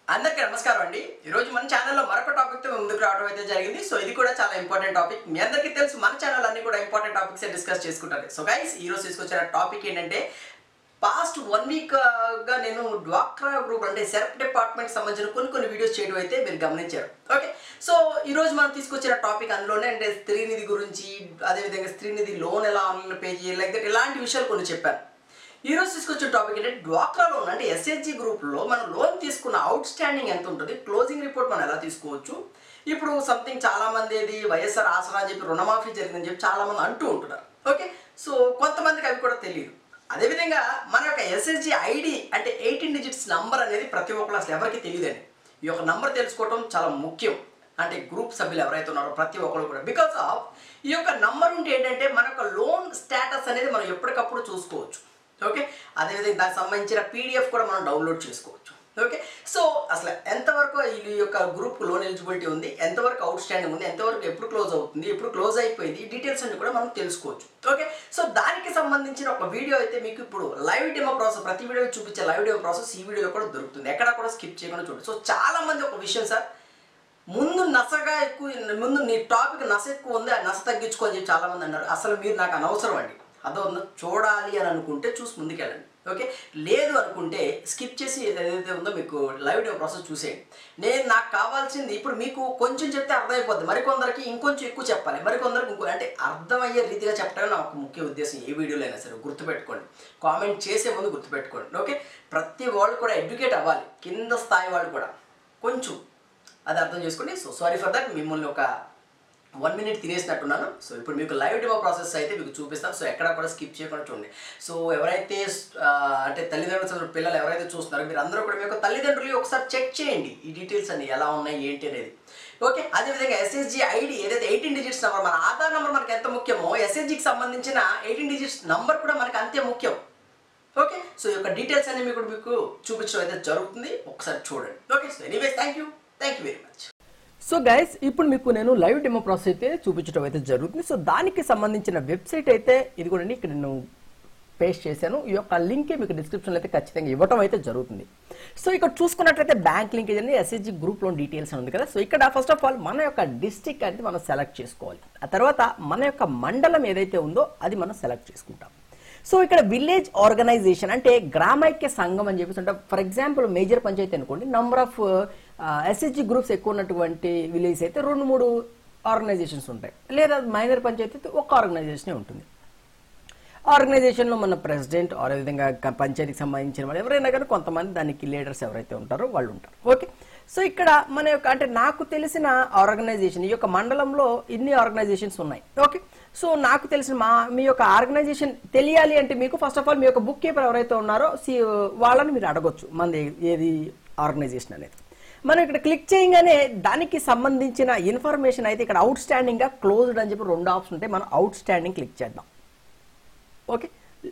అందరికీ నమస్కారం అండి ఈ రోజు మన ఛానల్లో మరొక టాపిక్ తో ముందుకు రావడం అయితే జరిగింది సో ఇది కూడా చాలా ఇంపార్టెంట్ టాపిక్ మీ అందరికీ తెలుసు మన ఛానల్ అన్ని కూడా ఇంపార్టెంట్ టాపిక్స్ డిస్కస్ చేసుకుంటారు సో గైస్ ఈ రోజు తీసుకొచ్చిన టాపిక్ ఏంటంటే పాస్ట్ వన్ వీక్ గా నేను డ్వాక్రా గ్రూప్ అంటే సెర్ప్ డిపార్ట్మెంట్ సంబంధించిన కొన్ని కొన్ని వీడియోస్ చేయడం అయితే మీరు గమనించారు ఓకే సో ఈ రోజు మనం తీసుకొచ్చిన టాపిక్ అందులోనే అంటే స్త్రీనిధి గురించి అదేవిధంగా స్త్రీనిధి లోన్ ఎలా ఆన్లైన్ పే చేయాలి లైక్ దట్ ఇలాంటి విషయాలు కొన్ని చెప్పాను ఈ రోజు తీసుకొచ్చిన టాపిక్ ఏంటంటే డ్వాక్రా లోన్ అంటే ఎస్హెచ్జి గ్రూప్లో మనం లోన్ తీసుకున్న అవుట్ స్టాండింగ్ ఎంత ఉంటుంది క్లోజింగ్ రిపోర్ట్ మనం ఎలా తీసుకోవచ్చు ఇప్పుడు సంథింగ్ చాలా మంది ఇది వైఎస్ఆర్ ఆసరా అని చెప్పి రుణమాఫీ జరిగిందని చెప్పి చాలా మంది అంటూ ఉంటున్నారు ఓకే సో కొంతమందికి అవి కూడా తెలియదు అదేవిధంగా మన యొక్క ఎస్ఎస్జి ఐడి అంటే ఎయిటీన్ డిజిట్స్ నంబర్ అనేది ప్రతి ఒక్కరు అసలు ఎవరికి తెలియదండి ఈ యొక్క నంబర్ తెలుసుకోవడం చాలా ముఖ్యం అంటే గ్రూప్ సభ్యులు ఎవరైతే ఉన్నారో ప్రతి ఒక్కరు కూడా బికాస్ ఆఫ్ ఈ యొక్క నంబర్ ఉంటే ఏంటంటే మన యొక్క లోన్ స్టేటస్ అనేది మనం ఎప్పటికప్పుడు చూసుకోవచ్చు ఓకే అదేవిధంగా దానికి సంబంధించిన పీడిఎఫ్ కూడా మనం డౌన్లోడ్ చేసుకోవచ్చు ఓకే సో అసలు ఎంతవరకు ఈ యొక్క గ్రూప్ లోన్ ఎలిజిబిలిటీ ఉంది ఎంతవరకు అవుట్ స్టాండింగ్ ఉంది ఎంతవరకు ఎప్పుడు క్లోజ్ అవుతుంది ఎప్పుడు క్లోజ్ అయిపోయింది ఈ డీటెయిల్స్ అన్ని కూడా మనం తెలుసుకోవచ్చు ఓకే సో దానికి సంబంధించిన ఒక వీడియో అయితే మీకు ఇప్పుడు లైవ్ డెమో ప్రాసెస్ ప్రతి వీడియో చూపించే లైవ్ డెమో ప్రాసెస్ ఈ వీడియోలో కూడా దొరుకుతుంది ఎక్కడ కూడా స్కిప్ చేయకుండా చూడండి సో చాలా మంది ఒక విషయం సార్ ముందు నసగా ఎక్కువ ముందు నీ టాపిక్ నస ఎక్కువ ఉంది ఆ నస తగ్గించుకో అని చెప్పి చాలా మంది అన్నారు అసలు మీరు నాకు అనవసరం అండి అదో ఉందో చూడాలి అని అనుకుంటే చూసి ముందుకెళ్ళండి ఓకే లేదు అనుకుంటే స్కిప్ చేసి ఏదైతే ఉందో మీకు లైవ్ డెమో ప్రాసెస్ చూసేయండి నేను నాకు కావాల్సింది ఇప్పుడు మీకు కొంచెం చెప్తే అర్థమైపోద్ది మరికొందరికి ఇంకొంచెం ఎక్కువ చెప్పాలి మరికొందరికి ఇంకో అంటే అర్థమయ్యే రీతిగా చెప్పడమే నా ఒక ముఖ్య ఉద్దేశం ఏ వీడియోలో అయినా సరే గుర్తుపెట్టుకోండి కామెంట్ చేసే ముందు గుర్తుపెట్టుకోండి ఓకే ప్రతి వాళ్ళు కూడా ఎడ్యుకేట్ అవ్వాలి కింద స్థాయి వాళ్ళు కూడా కొంచెం అది అర్థం చేసుకోండి సో సారీ ఫర్ దట్ మిమ్మల్ని ఒక వన్ మినిట్ తినేసినట్టున్నాను సో ఇప్పుడు మీకు లైవ్ డెమో ప్రాసెస్ అయితే మీకు చూపిస్తాం సో ఎక్కడ కూడా స్కిప్ చేయకుండా చూడండి సో ఎవరైతే ఆ, అంటే తల్లిదండ్రులు పిల్లలు ఎవరైతే చూస్తున్నారో మీరు అందరూ కూడా మీ యొక్క తల్లిదండ్రులు ఒకసారి చెక్ చేయండి ఈ డీటెయిల్స్ అన్ని ఎలా ఉన్నాయి ఏంటి అనేది ఓకే అదేవిధంగా ఎస్ఎస్జి ఐడి ఏదైతే ఎయిటీన్ డిజిట్స్ నెంబర్ మన ఆధార్ నెంబర్ మనకి ఎంత ముఖ్యమో ఎస్ఎస్జికి సంబంధించిన ఎయిటీన్ డిజిట్స్ నంబర్ కూడా మనకి అంతే ముఖ్యం ఓకే సో ఈ యొక్క డీటెయిల్స్ అన్ని మీకు మీకు చూపించడం అయితే జరుగుతుంది ఒకసారి చూడండి okay so anyways thank you thank you very much so guys ఇప్పుడు మీకు నేను లైవ్ డెమో ప్రాసెస్ అయితే చూపించడం అయితే జరుగుతుంది సో దానికి సంబంధించిన వెబ్సైట్ అయితే ఇది కూడా ఇక్కడ నేను పేస్ట్ చేశాను ఈ యొక్క లింక్ మీకు డిస్క్రిప్షన్లో అయితే ఖచ్చితంగా ఇవ్వడం అయితే జరుగుతుంది సో ఇక్కడ చూసుకున్నట్లయితే బ్యాంక్ లింక్ అండి ఎస్ఎస్జి గ్రూప్ లోన్ డీటెయిల్స్ అని ఉంది కదా సో ఇక్కడ ఫస్ట్ ఆఫ్ ఆల్ మన యొక్క డిస్టిక్ అనేది మనం సెలెక్ట్ చేసుకోవాలి ఆ తర్వాత మన యొక్క మండలం ఏదైతే ఉందో అది మనం సెలెక్ట్ చేసుకుంటాం సో ఇక్కడ విలేజ్ ఆర్గనైజేషన్ అంటే గ్రామైక్య సంఘం అని చెప్పేసి అంటే ఫర్ ఎగ్జాంపుల్ మేజర్ పంచాయతీ అనుకోండి నంబర్ ఆఫ్ ఎస్హెచ్జి గ్రూప్స్ ఎక్కువ ఉన్నటువంటి విలేజ్ అయితే రెండు మూడు ఆర్గనైజేషన్స్ ఉంటాయి లేదా మైనర్ పంచాయతీ అయితే ఒక ఆర్గనైజేషనే ఉంటుంది ఆర్గనైజేషన్లో మన ప్రెసిడెంట్ ఆర్ విధంగా గ- పంచాయతీకి సంబంధించిన వాళ్ళు ఎవరైనా కానీ కొంతమంది దానికి లీడర్స్ ఎవరైతే ఉంటారో వాళ్ళు ఉంటారు ఓకే సో ఇక్కడ మన యొక్క అంటే నాకు తెలిసిన ఆర్గనైజేషన్ ఈ యొక్క మండలంలో ఇన్ని ఆర్గనైజేషన్స్ ఉన్నాయి ఓకే సో నాకు తెలిసిన మా మీ యొక్క ఆర్గనైజేషన్ తెలియాలి అంటే మీకు ఫస్ట్ ఆఫ్ ఆల్ మీ యొక్క బుక్ కీపర్ ఎవరైతే ఉన్నారో సి వాళ్ళని మీరు అడగొచ్చు మనది ఏది ఆర్గనైజేషన్ అనేది మనం ఇక్కడ క్లిక్ చేయగానే దానికి సంబంధించిన ఇన్ఫర్మేషన్ అయితే ఇక్కడ అవుట్ స్టాండింగ్ గా క్లోజ్డ్ అని చెప్పి రెండు ఆప్షన్ ఉంటాయి మనం అవుట్ స్టాండింగ్ క్లిక్ చేద్దాం ఓకే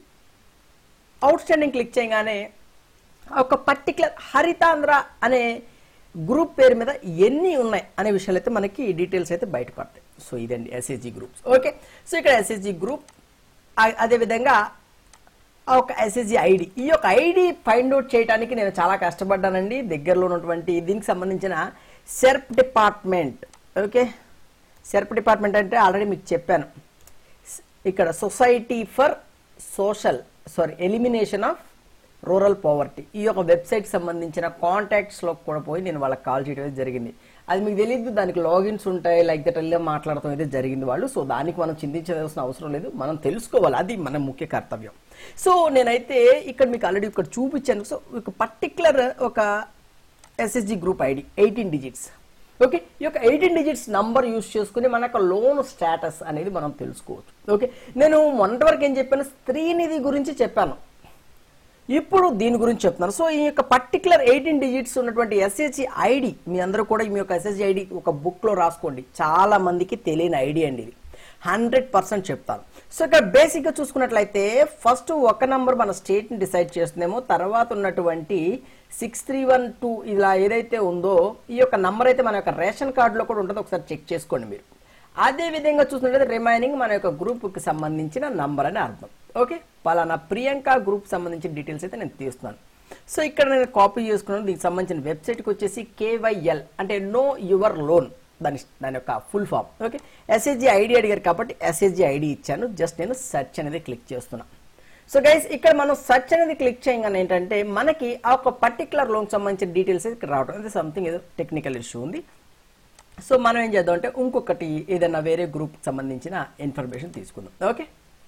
అవుట్ స్టాండింగ్ క్లిక్ చేయగానే ఒక పర్టికులర్ హరితాంధ్ర అనే గ్రూప్ పేరు మీద ఎన్ని ఉన్నాయి అనే విషయాలు అయితే మనకి డీటెయిల్స్ అయితే బయటపడతాయి సో ఇదండి ఎస్ఎస్జి గ్రూప్స్ ఓకే సో ఇక్కడ ఎస్ఎస్జి గ్రూప్ అదేవిధంగా ఆ ఒక ఎస్ఎస్జి ఐడి ఈ యొక్క ఐడి ఫైండ్ అవుట్ చేయడానికి నేను చాలా కష్టపడ్డానండి దగ్గరలో ఉన్నటువంటి దీనికి సంబంధించిన SERP department okay SERP department అంటే ఆల్రెడీ మీకు చెప్పాను ఇక్కడ society for social sorry elimination of rural poverty ఈ యొక్క వెబ్సైట్ సంబంధించిన కాంటాక్ట్స్లో కూడా పోయి నేను వాళ్ళకి కాల్ చేయడం అయితే జరిగింది అది మీకు తెలియదు దానికి లాగిన్స్ ఉంటాయి లైక్ దట్ వెళ్ళి మాట్లాడటం అయితే జరిగింది వాళ్ళు సో దానికి మనం చింతించవలసిన అవసరం లేదు మనం తెలుసుకోవాలి అది మన ముఖ్య కర్తవ్యం సో నేనైతే ఇక్కడ మీకు ఆల్రెడీ ఇక్కడ చూపించాను సో ఒక పర్టికులర్ ఒక SSG group ID eighteen digits okay ఈ యొక్క ఎయిటీన్ డిజిట్స్ నంబర్ యూస్ చేసుకుని మన యొక్క లోన్ స్టేటస్ అనేది మనం తెలుసుకోవచ్చు ఓకే నేను మొన్నటి వరకు ఏం చెప్పాను స్త్రీనిధి గురించి చెప్పాను ఇప్పుడు దీని గురించి చెప్తున్నాను సో ఈ యొక్క పర్టికులర్ ఎయిటీన్ డిజిట్స్ ఉన్నటువంటి ఎస్హెచ్ ఐడి మీ అందరూ కూడా మీ యొక్క ఎస్హెచ్ ఐడి ఒక బుక్లో రాసుకోండి చాలా మందికి తెలియని ఐడి అండి ఇది హండ్రెడ్ పర్సెంట్ చెప్తాను సో ఇక్కడ బేసిక్గా చూసుకున్నట్లయితే ఫస్ట్ ఒక నంబర్ మన స్టేట్ని డిసైడ్ చేస్తుందేమో తర్వాత ఉన్నటువంటి సిక్స్ త్రీ వన్ టూ ఇలా ఏదైతే ఉందో ఈ యొక్క నంబర్ అయితే మన యొక్క రేషన్ కార్డులో కూడా ఉంటుందో ఒకసారి చెక్ చేసుకోండి మీరు అదే విధంగా చూసినట్లయితే రిమైనింగ్ మన యొక్క గ్రూప్కి సంబంధించిన నంబర్ అని అర్థం ఓకే పలానా ప్రియాంక గ్రూప్ సంబంధించిన డీటెయిల్స్ అయితే నేను తీస్తున్నాను సో ఇక్కడ నేను కాపీ చేసుకున్నాను దీనికి సంబంధించిన వెబ్సైట్కి వచ్చేసి కేవైఎల్ అంటే నో యువర్ లోన్ దాని దాని యొక్క full form okay SSG ID అడిగారు కాబట్టి ఎస్ఎస్జి ఐడి ఇచ్చాను జస్ట్ నేను సెర్చ్ అనేది క్లిక్ చేస్తున్నా సో గైస్ ఇక్కడ మనం సెర్చ్ అనేది క్లిక్ చేయగానే ఏంటంటే మనకి ఆ ఒక పర్టికులర్ లోన్ సంబంధించిన డీటెయిల్స్ ఇక్కడ రావడం అంటే సంథింగ్ ఏదో టెక్నికల్ ఇష్యూ ఉంది సో మనం ఏం చేద్దాం అంటే ఇంకొకటి ఏదైనా వేరే గ్రూప్కి సంబంధించిన ఇన్ఫర్మేషన్ తీసుకుందాం ఓకే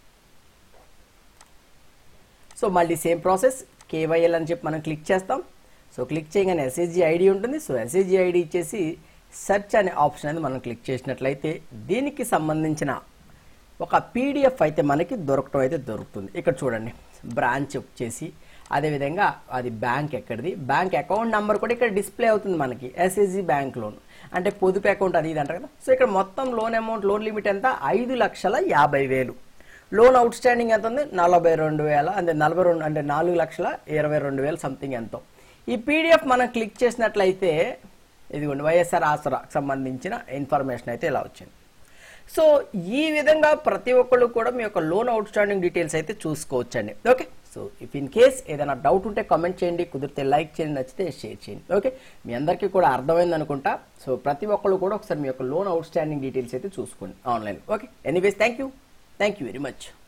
సో మళ్ళీ సేమ్ ప్రాసెస్ కేవైఎల్ అని చెప్పి మనం క్లిక్ చేస్తాం సో క్లిక్ చేయగానే ఎస్ఎస్జి ఐడి ఉంటుంది సో ఎస్ఎస్జి ఐడి ఇచ్చేసి సెర్చ్ అనే ఆప్షన్ అనేది మనం క్లిక్ చేసినట్లయితే దీనికి సంబంధించిన ఒక పీడిఎఫ్ అయితే మనకి దొరకటం అయితే దొరుకుతుంది ఇక్కడ చూడండి బ్రాంచ్ వచ్చేసి అదేవిధంగా అది బ్యాంక్ ఎక్కడిది బ్యాంక్ అకౌంట్ నెంబర్ కూడా ఇక్కడ డిస్ప్లే అవుతుంది మనకి ఎస్ఎస్జి బ్యాంక్ లోన్ అంటే పొదుపు అకౌంట్ అది ఇది అంటారు కదా సో ఇక్కడ మొత్తం లోన్ అమౌంట్ లోన్ లిమిట్ ఎంత ఐదు లక్షల యాభై వేలు లోన్ అవుట్ స్టాండింగ్ ఎంత ఉంది నలభై రెండు వేల అంటే నలభై రెండు అంటే నాలుగు లక్షల ఇరవై రెండు వేలు సంథింగ్ ఎంతో ఈ పీడిఎఫ్ మనం క్లిక్ చేసినట్లయితే ఇదిగోండి వైఎస్ఆర్ ఆసరాకు సంబంధించిన ఇన్ఫర్మేషన్ అయితే ఇలా వచ్చింది సో ఈ విధంగా ప్రతి ఒక్కళ్ళు కూడా మీ యొక్క లోన్ అవుట్ స్టాండింగ్ డీటెయిల్స్ అయితే చూసుకోవచ్చండి okay so if in case ఏదైనా డౌట్ ఉంటే కామెంట్ చేయండి కుదిరితే లైక్ చేయండి నచ్చితే షేర్ చేయండి ఓకే మీ అందరికీ కూడా అర్థమైంది అనుకుంటా సో ప్రతి ఒక్కళ్ళు కూడా ఒకసారి మీ యొక్క లోన్ అవుట్ స్టాండింగ్ డీటెయిల్స్ అయితే చూసుకోండి online okay anyways thank you thank you very much